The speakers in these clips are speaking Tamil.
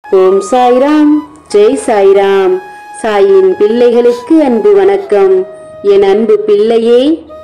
ஓம் சாய்ராம் ஜெய் சாய்ராம் சாயின் பிள்ளைகளுக்கு அன்பு வணக்கம் என் அன்பு பிள்ளையே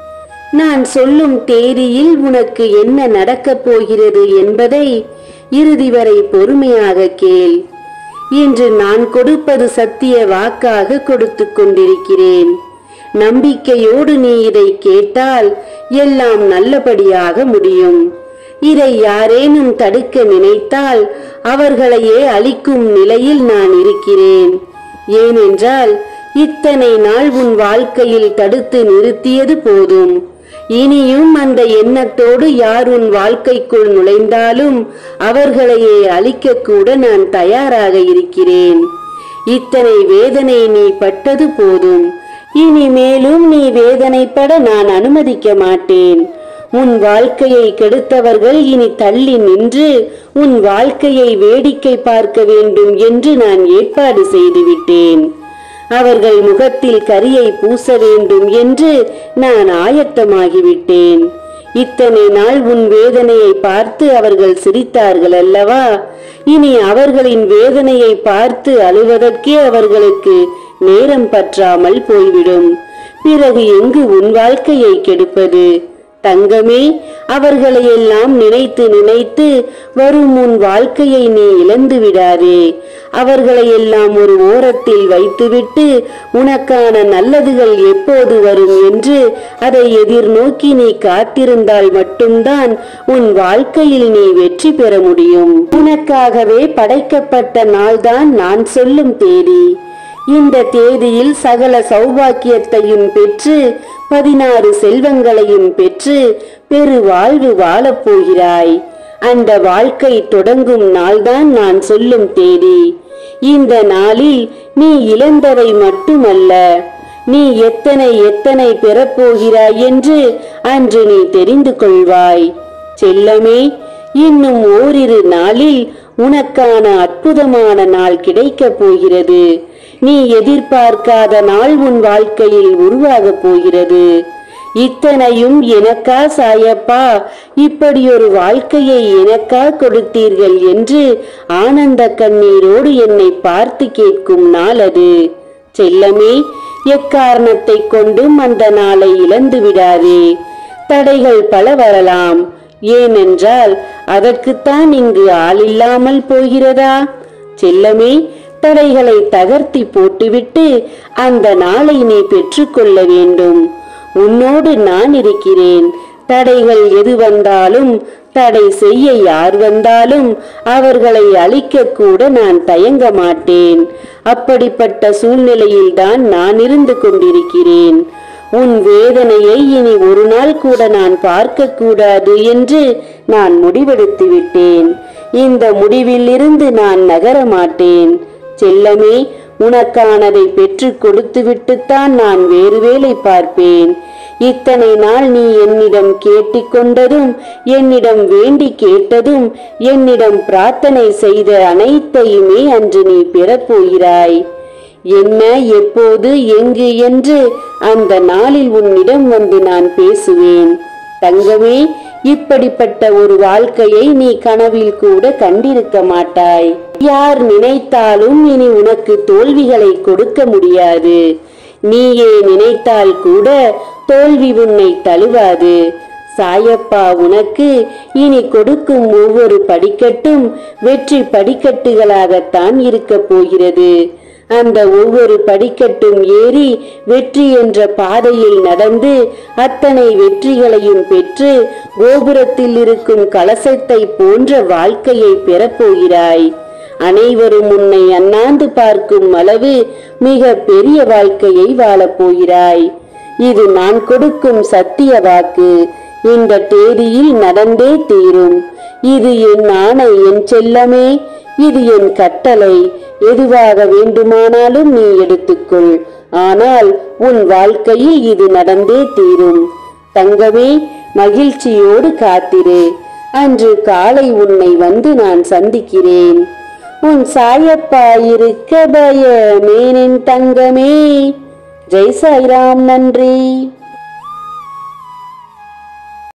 நான் சொல்லும் தேதியில் உனக்கு என்ன நடக்கப் போகிறது என்பதை இறுதி வரை பொறுமையாக கேள் இன்று நான் கொடுப்பது சத்திய வாக்காக கொடுத்து கொண்டிருக்கிறேன் நம்பிக்கையோடு நீ இதை கேட்டால் எல்லாம் நல்லபடியாக முடியும் இதை யாரேனும் தடுக்க நினைத்தால் அவர்களையே அழிக்கும் நிலையில் நான் இருக்கிறேன் ஏனென்றால் இத்தனை நாள் உன் வாழ்க்கையில் தடுத்து நிறுத்தியது போதும் இனியும் அந்த எண்ணத்தோடு யார் உன் வாழ்க்கைக்குள் நுழைந்தாலும் அவர்களையே அழிக்கக்கூட நான் தயாராக இருக்கிறேன் இத்தனை வேதனை நீ பட்டது போதும் இனிமேலும் நீ வேதனைப்பட நான் அனுமதிக்க மாட்டேன் உன் வாழ்க்கையை கெடுத்தவர்கள் இனி தள்ளி நின்று உன் வாழ்க்கையை வேடிக்கை பார்க்க வேண்டும் என்று நான் ஏற்பாடு செய்துவிட்டேன் அவர்கள் முகத்தில் கரியை பூச வேண்டும் என்று நான் ஆயத்தமாகிவிட்டேன் இத்தனை நாள் உன் வேதனையை பார்த்து அவர்கள் சிரித்தார்கள் அல்லவா இனி அவர்களின் வேதனையை பார்த்து அழுவதற்கே அவர்களுக்கு நேரம் பற்றாமல் போய்விடும் பிறகு எங்கு உன் வாழ்க்கையை கெடுப்பது தங்கமே அவர்களையெல்லாம் நினைத்து நினைத்து வரும் உன் வாழ்க்கையை நீ இழந்து விடாதே அவர்களையெல்லாம் ஒரு ஓரத்தில் வைத்துவிட்டு உனக்கான நல்லதுகள் எப்போது வரும் என்று அதை எதிர்நோக்கி நீ காத்திருந்தால் மட்டும்தான் உன் வாழ்க்கையில் நீ வெற்றி பெற முடியும் உனக்காகவே படைக்கப்பட்ட நாள்தான் நான் சொல்லும் தேதி இந்த தேதியில் சகல சௌபாக்கியத்தையும் பெற்று பதினாறு செல்வங்களையும் பெற்று பெரு வாழ்வு வாழப் போகிறாய் அந்த வாழ்க்கை தொடங்கும் நாள்தான் நான் சொல்லும் தேதி இந்த நாளில் நீ இழந்தவை மட்டுமல்ல நீ எத்தனை எத்தனை பெறப்போகிறாய் என்று அன்று நீ தெரிந்து கொள்வாய் செல்லமே இன்னும் ஓரிரு நாளில் உனக்கான அற்புதமான நாள் கிடைக்கப் போகிறது நீ எதிர்பார்க்காத நாள் உன் வாழ்க்கையில் உருவாகப் போகிறது இத்தனையும் எனக்கா சாயப்பா இப்படி ஒரு வாழ்க்கையை எனக்கா கொடுத்தீர்கள் என்று ஆனந்த கண்ணீரோடு என்னை பார்த்து கேட்கும் நாள் அது செல்லமே எக்காரணத்தை கொண்டும் அந்த நாளை இழந்து விடாதே தடைகள் பல வரலாம் ஏனென்றால் அதற்குத்தான் இங்கு ஆள் இல்லாமல் போகிறதா செல்லமே தடைகளை தகர்த்தி போட்டுவிட்டு அந்த நாளை நீ பெற்றுக்கொள்ள வேண்டும் உன்னோடு நான் இருக்கிறேன் தடைகள் எது வந்தாலும் தடை செய்ய யார் வந்தாலும் அவர்களை அழிக்க கூட நான் தயங்க மாட்டேன் அப்படிப்பட்ட சூழ்நிலையில்தான் நான் இருந்து கொண்டிருக்கிறேன் உன் வேதனையை இனி ஒரு நாள் கூட நான் பார்க்க கூடாது என்று நான் முடிவெடுத்து விட்டேன் இந்த முடிவிலிருந்து நான் நகர மாட்டேன் செல்லமே உனக்கானதை பெற்று கொடுத்து விட்டுத்தான் நான் வேறு வேலை பார்ப்பேன் இத்தனை நாள் நீ என்னிடம் கேட்டிக்கொண்டதும் என்னிடம் வேண்டி கேட்டதும் என்னிடம் பிரார்த்தனை செய்த அனைத்தையுமே அன்று நீ பெறப்போகிறாய் என்ன எப்போது எங்கு என்று அந்த நாளில் உன்னிடம் வந்து நான் பேசுவேன் தங்கமே இப்படிப்பட்ட ஒரு வாழ்க்கையை நீ கனவில் கூட கண்டிருக்க மாட்டாய் யார் நினைத்தாலும் இனி உனக்கு தோல்விகளை கொடுக்க முடியாது நீயே நினைத்தால் கூட தோல்வி உன்னை தழுவாது சாயப்பா உனக்கு இனி கொடுக்கும் ஒவ்வொரு படிக்கட்டும் வெற்றி படிக்கட்டுகளாகத்தான் இருக்கப் போகிறது அந்த ஒவ்வொரு படிக்கட்டும் ஏறி வெற்றி என்ற பாதையில் நடந்து அத்தனை வெற்றிகளையும் பெற்று கோபுரத்தில் இருக்கும் கலசத்தை போன்ற வாழ்க்கையை பெறப்போகிறாய் அனைவரும் உன்னை அண்ணாந்து பார்க்கும் அளவு மிக பெரிய வாழ்க்கையை வாழப் போகிறாய் இது நான் கொடுக்கும் சத்திய வாக்கு இந்த தேதியில் நடந்தே தீரும் இது என் ஆணை என் செல்லமே இது என் கட்டளை எதுவாக வேண்டுமானாலும் நீ எடுத்துக்கொள் ஆனால் உன் வாழ்க்கையில் இது நடந்தே தீரும் தங்கமே மகிழ்ச்சியோடு காத்திரு அன்று காலை உன்னை வந்து நான் சந்திக்கிறேன் உன் சாயப்பா இருக்க பயமேனின் தங்கமே ஜெய் சாய்ராம் நன்றி